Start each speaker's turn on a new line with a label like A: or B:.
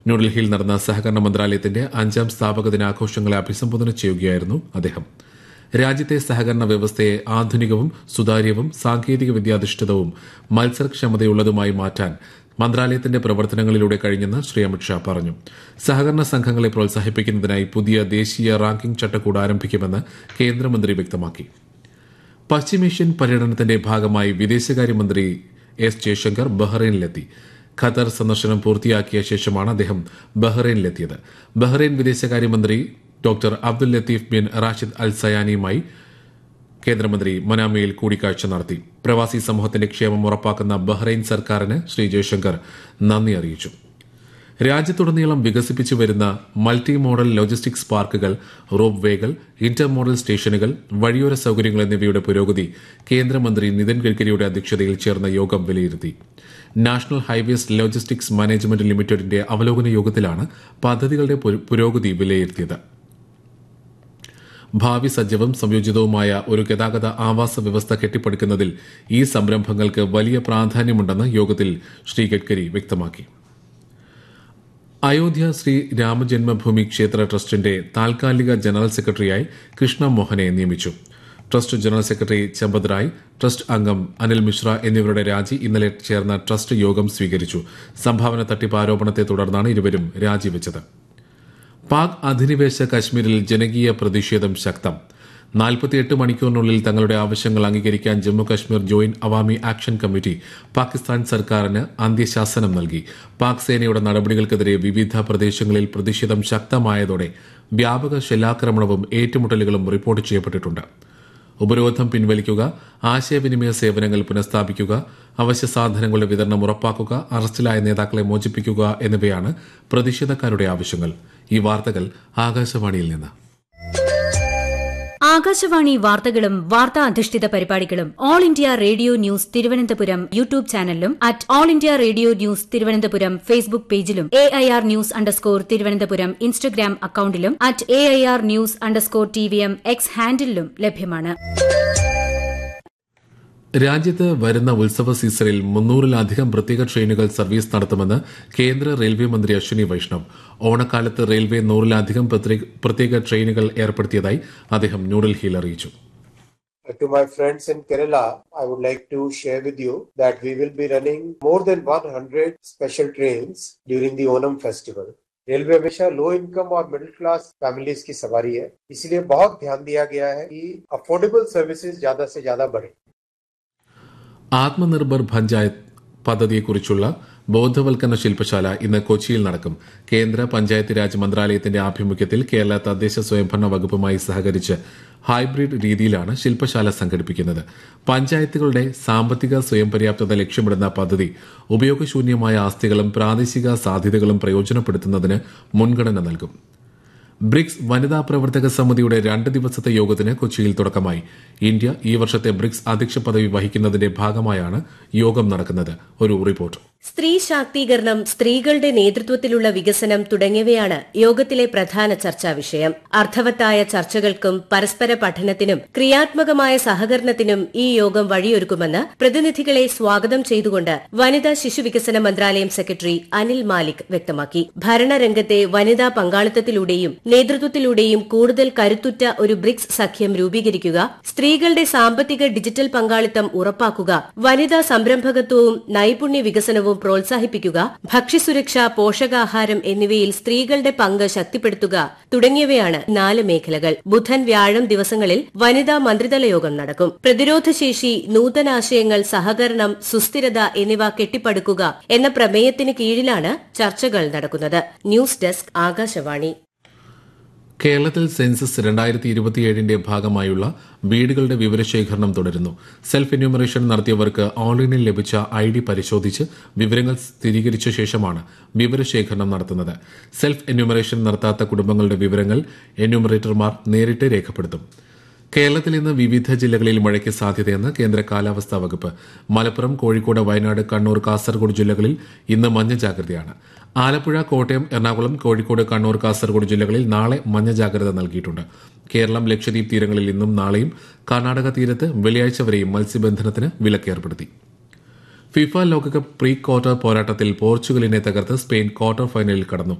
A: ന്യൂഡൽഹിയിൽ നടന്ന സഹകരണ മന്ത്രാലയത്തിന്റെ അഞ്ചാം സ്ഥാപക ദിനാഘോഷങ്ങളെ അഭിസംബോധന ചെയ്യുകയായിരുന്നു അദ്ദേഹം രാജ്യത്തെ സഹകരണ വ്യവസ്ഥയെ ആധുനികവും സുതാര്യവും സാങ്കേതിക വിദ്യാധിഷ്ഠിതവും മത്സരക്ഷമതയുള്ളതുമായി മാറ്റാൻ മന്ത്രാലയത്തിന്റെ പ്രവർത്തനങ്ങളിലൂടെ കഴിഞ്ഞെന്ന് ശ്രീ അമിത്ഷാ പറഞ്ഞു സഹകരണ സംഘങ്ങളെ പ്രോത്സാഹിപ്പിക്കുന്നതിനായി പുതിയ ദേശീയ റാങ്കിംഗ് ചട്ടക്കൂട് ആരംഭിക്കുമെന്ന് കേന്ദ്രമന്ത്രി വ്യക്തമാക്കി പശ്ചിമേഷ്യൻ പര്യടനത്തിന്റെ ഭാഗമായി വിദേശകാര്യമന്ത്രി എസ് ജയശങ്കർ ബഹ്റൈനിലെത്തി ഖത്തർ സന്ദർശനം പൂർത്തിയാക്കിയ ശേഷമാണ് അദ്ദേഹം ബഹ്റൈനിലെത്തിയത് ബഹ്റൈൻ വിദേശകാര്യമന്ത്രി doctor Abdul Latif bin Rashid Al സയാനിയുമായി കേന്ദ്രമന്ത്രി മനാമയിൽ കൂടിക്കാഴ്ച നടത്തി പ്രവാസി സമൂഹത്തിന്റെ ക്ഷേമം ഉറപ്പാക്കുന്ന ബഹ്റൈൻ സർക്കാരിന് ശ്രീ ജയശങ്കർ നന്ദി അറിയിച്ചു രാജ്യത്തുടനീളം വികസിപ്പിച്ചു വരുന്ന മൾട്ടി മോഡൽ ലോജിസ്റ്റിക്സ് പാർക്കുകൾ റോപ്പ് വേകൾ ഇന്റർ മോഡൽ സ്റ്റേഷനുകൾ വഴിയോര സൌകര്യങ്ങൾ എന്നിവയുടെ പുരോഗതി കേന്ദ്രമന്ത്രി നിതിൻ ഗഡ്കരിയുടെ അധ്യക്ഷതയിൽ ചേർന്ന യോഗം വിലയിരുത്തി നാഷണൽ ഹൈവേസ് ലോജിസ്റ്റിക്സ് മാനേജ്മെന്റ് ലിമിറ്റഡിന്റെ അവലോകന യോഗത്തിലാണ് പദ്ധതികളുടെ പുരോഗതി വിലയിരുത്തിയത് ഭാവി സജ്ജവും സംയോജിതവുമായ ഒരു ഗതാഗത ആവാസ വ്യവസ്ഥ കെട്ടിപ്പടുക്കുന്നതിൽ ഈ സംരംഭങ്ങൾക്ക് വലിയ പ്രാധാന്യമുണ്ടെന്ന് യോഗത്തിൽ ശ്രീ ഗഡ്കരി വ്യക്തമാക്കി അയോധ്യ ശ്രീ രാമജന്മഭൂമി ക്ഷേത്ര ട്രസ്റ്റിന്റെ താൽക്കാലിക ജനറൽ സെക്രട്ടറിയായി കൃഷ്ണ മോഹനെ നിയമിച്ചു trust general secretary Champat Rai trust അംഗം അനിൽ മിശ്ര എന്നിവരുടെ രാജി ഇന്നലെ ചേർന്ന ട്രസ്റ്റ് യോഗം സ്വീകരിച്ചു സംഭാവന തട്ടിപ്പ് ആരോപണത്തെ തുടർന്നാണ് ഇരുവരും രാജിവെച്ചത് പാക് അധിനിവേശ കശ്മീരിൽ ജനകീയ പ്രതിഷേധം ശക്തം നാൽപ്പത്തിയെട്ട് മണിക്കൂറിനുള്ളിൽ തങ്ങളുടെ ആവശ്യങ്ങൾ അംഗീകരിക്കാൻ Jammu Kashmir joint Awami action committee Pakistan സർക്കാരിന് അന്ത്യശാസനം നൽകി പാക് സേനയുടെ നടപടികൾക്കെതിരെ വിവിധ പ്രദേശങ്ങളിൽ പ്രതിഷേധം ശക്തമായതോടെ വ്യാപക ഷെല്ലാക്രമണവും ഏറ്റുമുട്ടലുകളും റിപ്പോർട്ട് ചെയ്യപ്പെട്ടിട്ടുണ്ട് ഉപരോധം പിൻവലിക്കുക ആശയവിനിമയ സേവനങ്ങൾ പുനഃസ്ഥാപിക്കുക അവശ്യ സാധനങ്ങളുടെ വിതരണം ഉറപ്പാക്കുക അറസ്റ്റിലായ നേതാക്കളെ മോചിപ്പിക്കുക എന്നിവയാണ് പ്രതിഷേധക്കാരുടെ ആവശ്യങ്ങൾ ഈ വാർത്തകൾ ആകാശവാണിയിൽ നിന്ന്
B: ആകാശവാണി വാർത്തകളും വാർത്താ അധിഷ്ഠിത പരിപാടികളും all India radio news Thiruvananthapuram YouTube ചാനലിലും at all India radio news Thiruvananthapuram Facebook പേജിലും A I R news underscore Thiruvananthapuram Instagram അക്കൌണ്ടിലും at A I R news underscore T V M X ഹാൻഡിലും ലഭ്യമാണ്
A: രാജ്യത്ത് വരുന്ന ഉത്സവ സീസണിൽ മുന്നൂറിലധികം പ്രത്യേക ട്രെയിനുകൾ സർവീസ് നടത്തുമെന്ന് കേന്ദ്ര റെയിൽവേ മന്ത്രി അശ്വിനി വൈഷ്ണവ് ഓണക്കാലത്ത് റെയിൽവേ നൂറിലധികം പ്രത്യേക ട്രെയിനുകൾ ഏർപ്പെടുത്തിയതായി അദ്ദേഹം ന്യൂഡൽഹിയിൽ അറിയിച്ചു
C: To my friends in Kerala, I would like to share with you that we will be running more than 100 special trains during the Onam festival. Railway हमेशा लो इनकम और मिडिल क्लास फैमिलीज की सवारी है इसलिए बहुत ध्यान दिया गया है कि अफोर्डेबल सर्विसेज ज्यादा से ज्यादा बढ़े
A: ആത്മനിർഭർ പഞ്ചായത്ത് പദ്ധതിയെക്കുറിച്ചുള്ള ബോധവൽക്കരണ ശില്പശാല ഇന്ന് കൊച്ചിയിൽ നടക്കും കേന്ദ്ര പഞ്ചായത്ത് രാജ് മന്ത്രാലയത്തിന്റെ ആഭിമുഖ്യത്തിൽ കേരള തദ്ദേശ സ്വയംഭരണ വകുപ്പുമായി സഹകരിച്ച് ഹൈബ്രിഡ് രീതിയിലാണ് ശില്പശാല സംഘടിപ്പിക്കുന്നത് പഞ്ചായത്തുകളുടെ സാമ്പത്തിക സ്വയം പര്യാപ്തത ലക്ഷ്യമിടുന്ന പദ്ധതി ഉപയോഗശൂന്യമായ ആസ്തികളും പ്രാദേശിക സാധ്യതകളും പ്രയോജനപ്പെടുത്തുന്നതിന് മുൻഗണന നൽകും ബ്രിക്സ് വനിതാ പ്രവർത്തക സമിതിയുടെ രണ്ട് ദിവസത്തെ യോഗത്തിന് കൊച്ചിയിൽ തുടക്കമായി ഇന്ത്യ ഈ വർഷത്തെ ബ്രിക്സ് അധ്യക്ഷ പദവി വഹിക്കുന്നതിന്റെ ഭാഗമായാണ് യോഗം നടക്കുന്നത് ഒരു റിപ്പോർട്ട്
D: സ്ത്രീ ശാക്തീകരണം സ്ത്രീകളുടെ നേതൃത്വത്തിലുള്ള വികസനം തുടങ്ങിയവയാണ് യോഗത്തിലെ പ്രധാന ചർച്ചാ വിഷയം അർത്ഥവത്തായ ചർച്ചകൾക്കും പരസ്പര പഠനത്തിനും ക്രിയാത്മകമായ സഹകരണത്തിനും ഈ യോഗം വഴിയൊരുക്കുമെന്ന് പ്രതിനിധികളെ സ്വാഗതം ചെയ്തുകൊണ്ട് വനിതാ ശിശുവികസന മന്ത്രാലയം സെക്രട്ടറി അനിൽ മാലിക് വ്യക്തമാക്കി ഭരണരംഗത്തെ വനിതാ പങ്കാളിത്തത്തിലൂടെയും നേതൃത്വത്തിലൂടെയും കൂടുതൽ കരുത്തുറ്റ ഒരു ബ്രിക്സ് സഖ്യം രൂപീകരിക്കുക സ്ത്രീകളുടെ സാമ്പത്തിക ഡിജിറ്റൽ പങ്കാളിത്തം ഉറപ്പാക്കുക വനിതാ സംരംഭകത്വവും നൈപുണ്യ വികസനവും പ്രോത്സാഹിപ്പിക്കുക ഭക്ഷ്യസുരക്ഷ പോഷകാഹാരം എന്നിവയിൽ സ്ത്രീകളുടെ പങ്ക് ശക്തിപ്പെടുത്തുക തുടങ്ങിയവയാണ് നാല് മേഖലകൾ ബുധൻ വ്യാഴം ദിവസങ്ങളിൽ വനിതാ മന്ത്രിതല യോഗം നടക്കും പ്രതിരോധശേഷി നൂതനാശയങ്ങൾ സഹകരണം സുസ്ഥിരത എന്നിവ കെട്ടിപ്പടുക്കുക എന്ന പ്രമേയത്തിന് കീഴിലാണ് ചർച്ചകൾ നടക്കുന്നത് ന്യൂസ് ഡെസ്ക് ആകാശവാണി
A: കേരളത്തിൽ സെൻസസ് രണ്ടായിരത്തി ഇരുപത്തിയേഴിന്റെ ഭാഗമായുള്ള വീടുകളുടെ വിവരശേഖരണം തുടരുന്നു സെൽഫ് എന്യൂമറേഷൻ നടത്തിയവർക്ക് ഓൺലൈനിൽ ലഭിച്ച ഐ ഡി പരിശോധിച്ച് വിവരങ്ങൾ സ്ഥിരീകരിച്ച ശേഷമാണ് വിവരശേഖരണം നടത്തുന്നത് സെൽഫ് എന്യൂമറേഷൻ നടത്താത്ത കുടുംബങ്ങളുടെ വിവരങ്ങൾ എന്യൂമറേറ്റർമാർ നേരിട്ട് രേഖപ്പെടുത്തും കേരളത്തിൽ ഇന്ന് വിവിധ ജില്ലകളിൽ മഴയ്ക്ക് സാധ്യതയെന്ന് കേന്ദ്ര കാലാവസ്ഥാ വകുപ്പ് മലപ്പുറം കോഴിക്കോട് വയനാട് കണ്ണൂർ കാസർഗോഡ് ജില്ലകളിൽ ഇന്ന് മഞ്ഞ ജാഗ്രതയാണ് ആലപ്പുഴ കോട്ടയം എറണാകുളം കോഴിക്കോട് കണ്ണൂർ കാസർഗോഡ് ജില്ലകളിൽ നാളെ മഞ്ഞ ജാഗ്രത നൽകിയിട്ടുണ്ട് കേരളം ലക്ഷദ്വീപ് തീരങ്ങളിൽ ഇന്നും നാളെയും കർണാടക തീരത്ത് വെള്ളിയാഴ്ച വരെയും മത്സ്യബന്ധനത്തിന് വിലക്കേർപ്പെടുത്തി ഫിഫ ലോകകപ്പ് പ്രീ ക്വാർട്ടർ പോരാട്ടത്തിൽ പോർച്ചുഗലിനെ തകർത്ത് സ്പെയിൻ ക്വാർട്ടർ ഫൈനലിൽ കടന്നു